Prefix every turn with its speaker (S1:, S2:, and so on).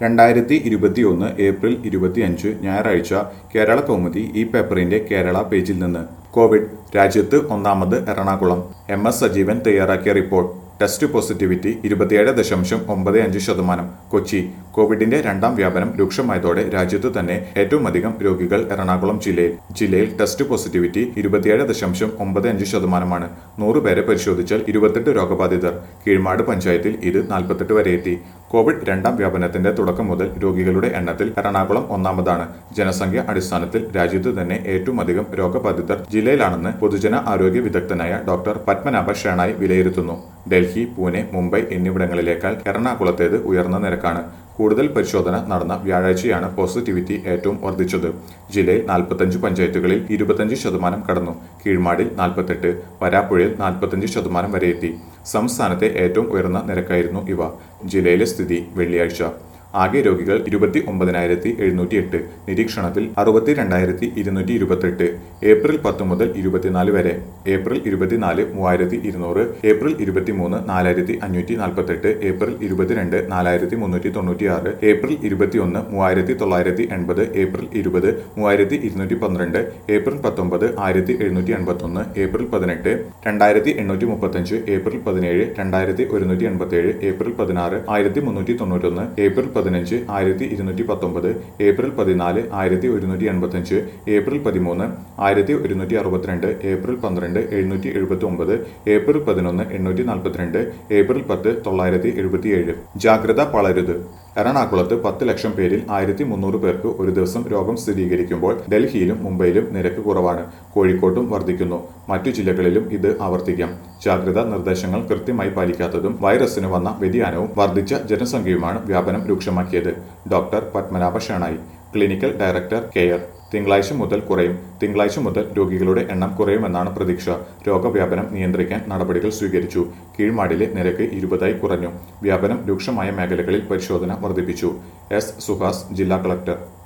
S1: രണ്ടായിരത്തി ഇരുപത്തിയൊന്ന് ഏപ്രിൽ ഇരുപത്തിയഞ്ച് ഞായറാഴ്ച കേരള കൗമുദി ഈ പേപ്പറിന്റെ കേരള പേജിൽ നിന്ന് കോവിഡ് രാജ്യത്ത് ഒന്നാമത് എറണാകുളം എം എസ് സജീവൻ തയ്യാറാക്കിയ റിപ്പോർട്ട് ടെസ്റ്റ് പോസിറ്റിവിറ്റി ഇരുപത്തിയേഴ് ദശാംശം ഒമ്പത് അഞ്ച് ശതമാനം കൊച്ചി കോവിഡിന്റെ രണ്ടാം വ്യാപനം രൂക്ഷമായതോടെ രാജ്യത്ത് തന്നെ ഏറ്റവും അധികം രോഗികൾ എറണാകുളം ജില്ലയിൽ ജില്ലയിൽ ടെസ്റ്റ് പോസിറ്റിവിറ്റി ഇരുപത്തിയേഴ് ദശാംശം ഒമ്പത് അഞ്ച് ശതമാനമാണ് നൂറ് പേരെ പരിശോധിച്ചാൽ ഇരുപത്തെട്ട് രോഗബാധിതർ കീഴ്മാട് പഞ്ചായത്തിൽ ഇത് നാൽപ്പത്തെട്ട് വരെ എത്തി കോവിഡ് രണ്ടാം വ്യാപനത്തിന്റെ തുടക്കം മുതൽ രോഗികളുടെ എണ്ണത്തിൽ എറണാകുളം ഒന്നാമതാണ് ജനസംഖ്യ അടിസ്ഥാനത്തിൽ രാജ്യത്ത് തന്നെ ഏറ്റവും അധികം രോഗബാധിതർ ജില്ലയിലാണെന്ന് പൊതുജന ആരോഗ്യ വിദഗ്ധനായ ഡോക്ടർ പത്മനാഭ ഷേണായി വിലയിരുത്തുന്നു ഡൽഹി പൂനെ മുംബൈ എന്നിവിടങ്ങളിലേക്കാൾ എറണാകുളത്തേത് ഉയർന്ന നിരക്കാണ് കൂടുതൽ പരിശോധന നടന്ന വ്യാഴാഴ്ചയാണ് പോസിറ്റിവിറ്റി ഏറ്റവും വർദ്ധിച്ചത് ജില്ലയിൽ നാൽപ്പത്തഞ്ച് പഞ്ചായത്തുകളിൽ ഇരുപത്തഞ്ച് ശതമാനം കടന്നു കീഴ്മാടിൽ നാൽപ്പത്തെട്ട് വരാപ്പുഴയിൽ നാൽപ്പത്തഞ്ച് ശതമാനം വരെ എത്തി സംസ്ഥാനത്തെ ഏറ്റവും ഉയർന്ന നിരക്കായിരുന്നു ഇവ ജില്ലയിലെ സ്ഥിതി വെള്ളിയാഴ്ച ആകെ രോഗികൾ ഇരുപത്തി ഒമ്പതിനായിരത്തി എഴുന്നൂറ്റി എട്ട് നിരീക്ഷണത്തിൽ അറുപത്തി രണ്ടായിരത്തി ഇരുന്നൂറ്റി ഇരുപത്തെട്ട് ഏപ്രിൽ പത്ത് മുതൽ ഇരുപത്തിനാല് വരെ ഏപ്രിൽ ഇരുപത്തിനാല് മൂവായിരത്തി ഇരുന്നൂറ് ഏപ്രിൽ ഇരുപത്തിമൂന്ന് നാലായിരത്തി അഞ്ഞൂറ്റി നാൽപ്പത്തെട്ട് ഏപ്രിൽ ഇരുപത്തിരണ്ട് നാലായിരത്തി മുന്നൂറ്റി തൊണ്ണൂറ്റി ആറ് ഏപ്രിൽ ഇരുപത്തിയൊന്ന് മൂവായിരത്തി തൊള്ളായിരത്തി എൺപത് ഏപ്രിൽ ഇരുപത് മൂവായിരത്തി ഇരുന്നൂറ്റി പന്ത്രണ്ട് ഏപ്രിൽ പത്തൊമ്പത് ആയിരത്തി എഴുന്നൂറ്റി എൺപത്തൊന്ന് ഏപ്രിൽ പതിനെട്ട് രണ്ടായിരത്തി എണ്ണൂറ്റി മുപ്പത്തഞ്ച് ഏപ്രിൽ പതിനേഴ് രണ്ടായിരത്തി ഒരുന്നൂറ്റി എൺപത്തേഴ് ഏപ്രിൽ പതിനാറ് ആയിരത്തി മുന്നൂറ്റി തൊണ്ണൂറ്റൊന്ന് ഏപ്രിൽ പതിനഞ്ച് ആയിരത്തി ഇരുന്നൂറ്റി പത്തൊമ്പത് ഏപ്രിൽ പതിനാല് ആയിരത്തി ഒരുന്നൂറ്റി എൺപത്തഞ്ച് ഏപ്രിൽ പതിമൂന്ന് ആയിരത്തി ഒരുന്നൂറ്റി അറുപത്തിരണ്ട് ഏപ്രിൽ പന്ത്രണ്ട് എഴുന്നൂറ്റി എഴുപത്തി ഒമ്പത് ഏപ്രിൽ പതിനൊന്ന് എണ്ണൂറ്റി നാൽപ്പത്തിരണ്ട് ഏപ്രിൽ പത്ത് തൊള്ളായിരത്തി എഴുപത്തിയേഴ് ജാഗ്രത വളരുത് എറണാകുളത്ത് പത്ത് ലക്ഷം പേരിൽ ആയിരത്തി മുന്നൂറ് പേർക്ക് ഒരു ദിവസം രോഗം സ്ഥിരീകരിക്കുമ്പോൾ ഡൽഹിയിലും മുംബൈയിലും നിരക്ക് കുറവാണ് കോഴിക്കോട്ടും വർദ്ധിക്കുന്നു മറ്റു ജില്ലകളിലും ഇത് ആവർത്തിക്കാം ജാഗ്രതാ നിർദ്ദേശങ്ങൾ കൃത്യമായി പാലിക്കാത്തതും വൈറസിന് വന്ന വ്യതിയാനവും വർദ്ധിച്ച ജനസംഖ്യയുമാണ് വ്യാപനം രൂക്ഷമാക്കിയത് doctor Padmanabha Shenoy clinical director care തിങ്കളാഴ്ച മുതൽ കുറയും തിങ്കളാഴ്ച മുതൽ രോഗികളുടെ എണ്ണം കുറയുമെന്നാണ് പ്രതീക്ഷ രോഗവ്യാപനം നിയന്ത്രിക്കാൻ നടപടികൾ സ്വീകരിച്ചു കീഴ്മാടിലെ നിരക്ക് ഇരുപതായി കുറഞ്ഞു വ്യാപനം രൂക്ഷമായ മേഖലകളിൽ പരിശോധന വർദ്ധിപ്പിച്ചു എസ് സുഹാസ് ജില്ലാ കളക്ടർ